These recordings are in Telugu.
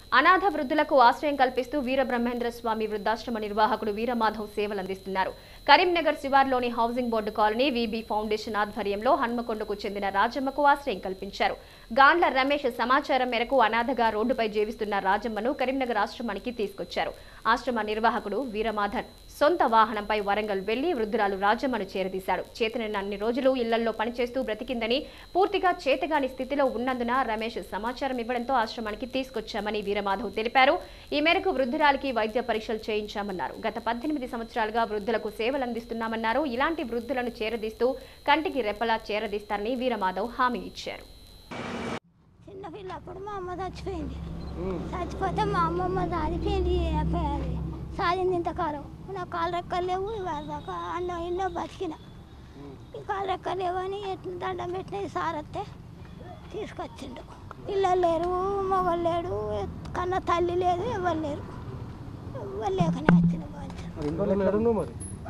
అనాథ వృద్ధులకు ఆశ్రయం కల్పిస్తూ వీరబ్రహ్మేంద్ర స్వామి వృద్ధాశ్రమ నిర్వాహకుడు వీరమాధవ్ సేవలు అందిస్తున్నారు కరీంనగర్ శివార్లోని housing board colony VB foundation ఆధ్వర్యంలో హన్మకొండకు చెందిన రాజమ్మకు ఆశ్రయం కల్పించారు గాండ్ల రమేష్ సమాచారం మేరకు అనాథగా రోడ్డుపై జీవిస్తున్న రాజమ్మను కరీంనగర్ ఆశ్రమానికి తీసుకొచ్చారు ఆశ్రమ నిర్వాహకుడు వీరమాధన్ సొంత వాహనంపై వరంగల్ వెళ్లి వృద్ధురాలు రాజమ్మను చేరదీశాడు చేతనన్న అన్ని రోజులు ఇళ్లలో పనిచేస్తూ బ్రతికిందని పూర్తిగా చేతగాని స్థితిలో ఉన్నందున రమేష్ సమాచారం ఇవ్వడంతో ఆశ్రమానికి తీసుకొచ్చామని వీరమాధవ్ తెలిపారు ఈ మేరకు వృద్ధురాలికి వైద్య పరీక్షలు చేయించామన్నారు గత పద్దెనిమిది సంవత్సరాలుగా వృద్ధులకు సేవలు అందిస్తున్నామన్నారు ఇలాంటి వృద్ధులను చేరదీస్తూ కంటికి రెప్పలా చేరదీస్తారని వీరమాధవ్ హామీ ఇచ్చారు చిన్న పిల్లప్పుడు మా అమ్మ చచ్చిపోయింది చచ్చిపోతే మా అమ్మమ్మ సాధిపోయింది అది సాధింది ఇంతకాలం నా కాలు రెక్కలు లేవు ఇవాళ దాకా అన్నం ఎన్నో బతికిన ఈ కాలు రెక్కలు లేవు అని ఎట్లా దండం పెట్టిన సారత్తే తీసుకొచ్చిండు పిల్లలు లేరు మొగలు లేడు కన్న తల్లి లేదు ఎవరు లేరు ఎవరు లేకనే వచ్చిన బాగా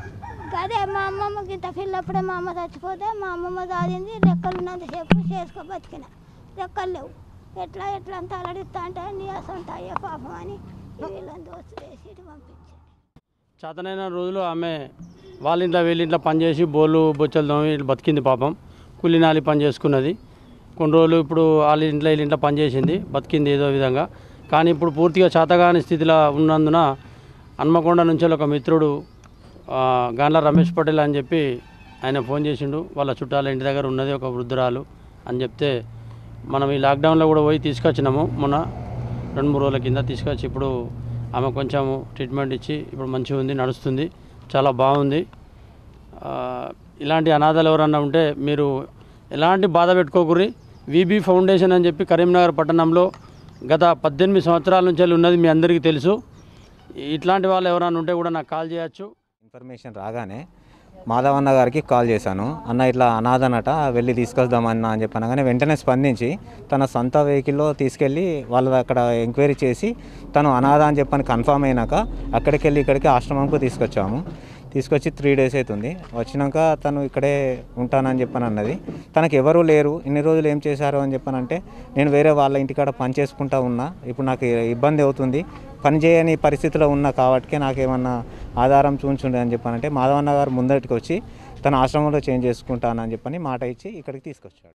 అదే మా అమ్మమ్మకి ఇంత పిల్లప్పుడే మా అమ్మ చచ్చిపోతే మా అమ్మమ్మ దాదింది రెక్కలు ఉన్నంతసేపు చేసుకో బతికిన రెక్కలు లేవు ఎట్లా ఎట్లా అంత అలడిస్తా అంటే నీ అసంత అయ్యే పాపం అని వీళ్ళని దోస్తు వేసి ఇటు పంపించాను చేతనైన రోజులు ఆమె వాళ్ళ ఇంట్లో వీళ్ళ ఇంట్లో పనిచేసి బోళ్ళు బొచ్చలు తోమి బతికింది పాపం కూలినాలి పని చేసుకున్నది కొన్ని రోజులు ఇప్పుడు వాళ్ళ ఇంట్లో వీళ్ళ ఇంట్లో పనిచేసింది బతికింది ఏదో విధంగా కానీ ఇప్పుడు పూర్తిగా చేతగాని స్థితిలో ఉన్నందున హన్మకొండ నుంచి ఒక మిత్రుడు ఆ, గాండ్ల రమేష్ పటేల్ అని చెప్పి ఆయన ఫోన్ చేసిండు వాళ్ళ చుట్టాల ఇంటి దగ్గర ఉన్నది ఒక వృద్ధురాలు అని చెప్తే మనం ఈ లాక్డౌన్లో కూడా పోయి తీసుకొచ్చినాము మొన్న రెండు మూడు రోజుల కింద తీసుకొచ్చి ఇప్పుడు ఆమె కొంచెం ట్రీట్మెంట్ ఇచ్చి ఇప్పుడు మంచిగా ఉంది నడుస్తుంది చాలా బాగుంది ఆ, ఇలాంటి అనాథలు ఎవరన్నా ఉంటే మీరు ఎలాంటి బాధ పెట్టుకోకుర్రి విబి ఫౌండేషన్ అని చెప్పి కరీంనగర్ పట్టణంలో గత పద్దెనిమిది సంవత్సరాల నుంచి వెళ్ళి ఉన్నది మీ అందరికీ తెలుసు ఇట్లాంటి వాళ్ళు ఎవరైనా ఉంటే కూడా నాకు కాల్ చేయొచ్చు ఇన్ఫర్మేషన్ రాగానే మాధవన్న గారికి కాల్ చేశాను అన్న ఇట్లా అనాథనట వెళ్ళి తీసుకొద్దామన్నా అని చెప్పాను కానీ వెంటనే స్పందించి తన సొంత వెహికల్లో తీసుకెళ్ళి వాళ్ళు అక్కడ ఎంక్వైరీ చేసి తను అనాథ అని చెప్పని కన్ఫామ్ అయినాక అక్కడికి వెళ్ళి ఇక్కడికి ఆశ్రమంకు తీసుకొచ్చాము తీసుకొచ్చి త్రీ డేస్ అవుతుంది వచ్చినాక తను ఇక్కడే ఉంటానని చెప్పని అన్నది తనకు ఎవరు లేరు ఇన్ని రోజులు ఏం చేశారు అని చెప్పానంటే నేను వేరే వాళ్ళ ఇంటికాడ పని చేసుకుంటా ఉన్నా ఇప్పుడు నాకు ఇబ్బంది అవుతుంది పని చేయని పరిస్థితిలో ఉన్నా కాబట్టి నాకు ఏమన్నా ఆధారం చూంచుండే అని చెప్పానంటే మాధవన్న గారు ముందటికి వచ్చి తన ఆశ్రమంలో చేంజ్ చేసుకుంటానని చెప్పని మాట ఇచ్చి ఇక్కడికి తీసుకొచ్చాడు